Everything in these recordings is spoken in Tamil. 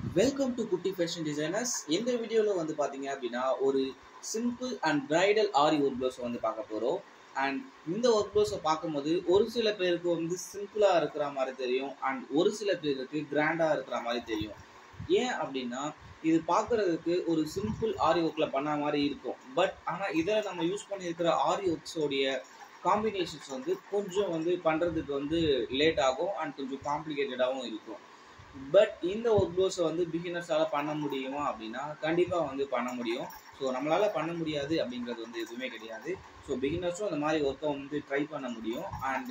welcome to Kutty fashion designers இந்த வீடியோவில் வந்து பார்த்தீங்க அப்படின்னா ஒரு simple and bridal aari work blouse வந்து பார்க்க போகிறோம் அண்ட் இந்த ஒர்க் ப்ளவுஸை பார்க்கும்போது ஒரு சில பேருக்கு வந்து சிம்பிளாக இருக்கிற மாதிரி தெரியும் அண்ட் ஒரு சில பேருக்கு கிராண்டாக இருக்கிற மாதிரி தெரியும் ஏன் அப்படின்னா இது பார்க்குறதுக்கு ஒரு சிம்பிள் ஆரி ஒர்க்கில் பண்ண மாதிரி இருக்கும் பட் ஆனால் இதில் நம்ம யூஸ் பண்ணியிருக்கிற ஆரி ஒர்க்ஸோடைய காம்பினேஷன்ஸ் வந்து கொஞ்சம் வந்து பண்ணுறதுக்கு வந்து லேட் ஆகும் அண்ட் கொஞ்சம் காம்ப்ளிகேட்டடாகவும் இருக்கும் பட் இந்த ஒர்க் ப்ளவுஸை வந்து பிகினர்ஸால் பண்ண முடியுமா அப்படின்னா கண்டிப்பாக வந்து பண்ண முடியும் ஸோ நம்மளால் பண்ண முடியாது அப்படிங்கிறது வந்து எதுவுமே கிடையாது ஸோ பிகினர்ஸும் அந்த மாதிரி ஒர்க்கை வந்து ட்ரை பண்ண முடியும் அண்ட்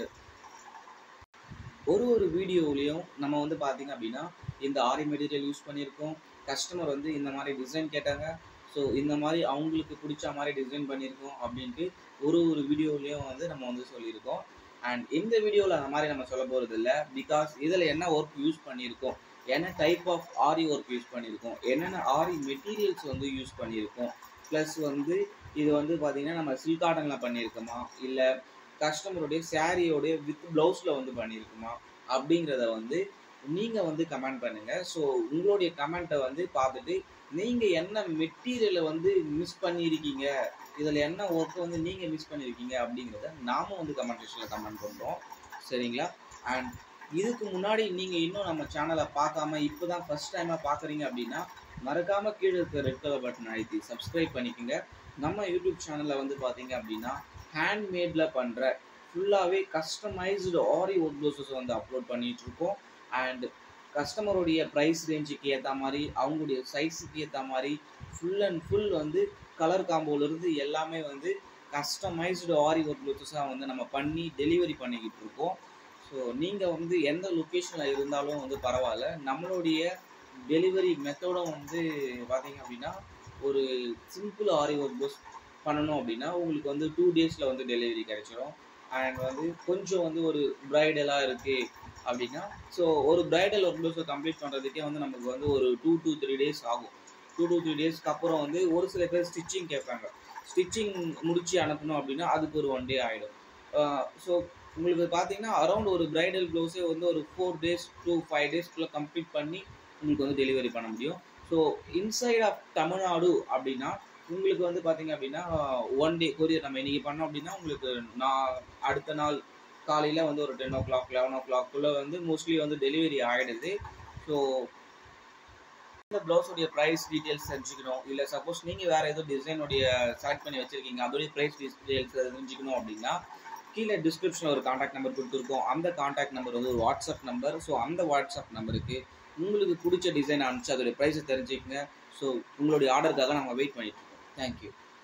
ஒரு ஒரு வீடியோவிலையும் நம்ம வந்து பார்த்தீங்க அப்படின்னா இந்த ஆரி மெட்டீரியல் யூஸ் பண்ணியிருக்கோம் கஸ்டமர் வந்து இந்த மாதிரி டிசைன் கேட்டாங்க ஸோ இந்த மாதிரி அவங்களுக்கு பிடிச்ச மாதிரி டிசைன் பண்ணியிருக்கோம் அப்படின்ட்டு ஒரு ஒரு வீடியோவிலையும் வந்து நம்ம வந்து சொல்லியிருக்கோம் அண்ட் இந்த வீடியோவில் அந்த மாதிரி நம்ம சொல்ல போகிறது இல்லை பிகாஸ் இதில் என்ன ஒர்க் யூஸ் பண்ணியிருக்கோம் என்ன type of aari work use பண்ணியிருக்கோம் என்னென்ன ஆரி மெட்டீரியல்ஸ் வந்து யூஸ் பண்ணியிருக்கோம் ப்ளஸ் வந்து இது வந்து பார்த்திங்கன்னா நம்ம சில்க் காட்டனில் பண்ணியிருக்கோமா இல்லை கஸ்டமருடைய சாரியோடைய வித் ப்ளவுஸில் வந்து பண்ணியிருக்குமா அப்படிங்கிறத வந்து நீங்கள் வந்து கமெண்ட் பண்ணுங்கள் ஸோ உங்களுடைய கமெண்ட்டை வந்து பார்த்துட்டு நீங்கள் என்ன மெட்டீரியலை வந்து மிஸ் பண்ணியிருக்கீங்க இதில் என்ன ஒர்க்கு வந்து நீங்கள் மிஸ் பண்ணியிருக்கீங்க அப்படிங்கிறத நாமும் வந்து கமெண்ட் செக்ஷனில் கமெண்ட் பண்ணுறோம் சரிங்களா அண்ட் இதுக்கு முன்னாடி நீங்கள் இன்னும் நம்ம சேனலை பார்க்காம இப்போ தான் ஃபஸ்ட் டைமாக பார்க்குறீங்க அப்படின்னா மறக்காமல் கீழே இருக்க ரெட் கலர் பட்டன் அழுத்தி சப்ஸ்கிரைப் பண்ணிக்கோங்க நம்ம யூடியூப் சேனலில் வந்து பார்த்தீங்க அப்படின்னா ஹேண்ட்மேடில் பண்ணுற ஃபுல்லாகவே கஸ்டமைஸ்டு ஆரி ஒர்க் ப்ளவுசஸ் வந்து அப்லோட் பண்ணிகிட்ருக்கோம் அண்ட் கஸ்டமருடைய ப்ரைஸ் ரேஞ்சுக்கு ஏற்ற மாதிரி அவங்களுடைய சைஸுக்கு ஏற்ற மாதிரி ஃபுல் அண்ட் ஃபுல் வந்து கலர் காம்போலேருந்து எல்லாமே வந்து கஸ்டமைஸ்டு ஆரி ஒர்க் ப்ளவுசஸாக வந்து நம்ம பண்ணி டெலிவரி பண்ணிக்கிட்டு இருக்கோம் ஸோ நீங்கள் வந்து எந்த லொக்கேஷனில் இருந்தாலும் வந்து பரவாயில்ல நம்மளுடைய டெலிவரி மெத்தடும் வந்து பார்த்தீங்க அப்படின்னா ஒரு சிம்பிள் ஆரி ஒர்க் ப்ளவுஸ் பண்ணணும் அப்படின்னா உங்களுக்கு வந்து டூ டேஸில் வந்து டெலிவரி கிடைச்சிடும் அண்ட் வந்து கொஞ்சம் வந்து ஒரு ப்ரைடலாக இருக்குது அப்படின்னா ஸோ ஒரு ப்ரைடல் ஒர்க் ப்ளவுஸை கம்ப்ளீட் பண்ணுறதுக்கே வந்து நமக்கு வந்து ஒரு டூ டூ த்ரீ டேஸ் ஆகும் டூ டூ த்ரீ டேஸ்க்கு அப்புறம் வந்து ஒரு சில பேர் ஸ்டிச்சிங் கேட்பாங்க ஸ்டிச்சிங் முடித்து அனுப்பணும் அப்படின்னா அதுக்கு ஒரு ஒன் டே ஆகிடும் ஸோ உங்களுக்கு பார்த்தீங்கன்னா அரௌண்ட் ஒரு ப்ரைடல் ப்ளவுஸே வந்து ஒரு ஃபோர் டேஸ் டூ ஃபைவ் டேஸ்க்குள்ளே கம்ப்ளீட் பண்ணி உங்களுக்கு வந்து டெலிவரி பண்ண முடியும் ஸோ இன்சைட் ஆஃப் தமிழ்நாடு அப்படின்னா உங்களுக்கு வந்து பார்த்தீங்க அப்படின்னா ஒன் டே கொரியர் நம்ம இன்றைக்கி பண்ணோம் அப்படின்னா உங்களுக்கு நான் அடுத்த நாள் காலையில் வந்து ஒரு டென் ஓ கிளாக் லெவன் ஓ கிளாக்குள்ளே வந்து மோஸ்ட்லி வந்து டெலிவரி ஆகிடுது ஸோ இந்த ப்ளவுஸோடைய ப்ரைஸ் டீட்டெயில்ஸ் தெரிஞ்சுக்கணும் இல்லை சப்போஸ் நீங்கள் வேறு ஏதோ டிசைனுடைய செலக்ட் பண்ணி வச்சுருக்கீங்க அதோடைய ப்ரைஸ் டீட்டெயில்ஸ் தெரிஞ்சுக்கணும் அப்படின்னா கீழே டிஸ்கிரிப்ஷனில் ஒரு காண்டாக்ட் நம்பர் கொடுத்துருக்கோம் அந்த காண்டாக்ட் நம்பர் வந்து ஒரு வாட்ஸ்அப் நம்பர் ஸோ அந்த வாட்ஸ்அப் நம்பருக்கு உங்களுக்கு பிடிச்ச டிசைன் அனுப்பிச்சு அதோடைய ப்ரைஸை தெரிஞ்சுக்கங்க ஸோ உங்களுடைய ஆர்டருக்காக நாங்கள் வெயிட் பண்ணிட்டு இருக்கோம் தேங்க்யூ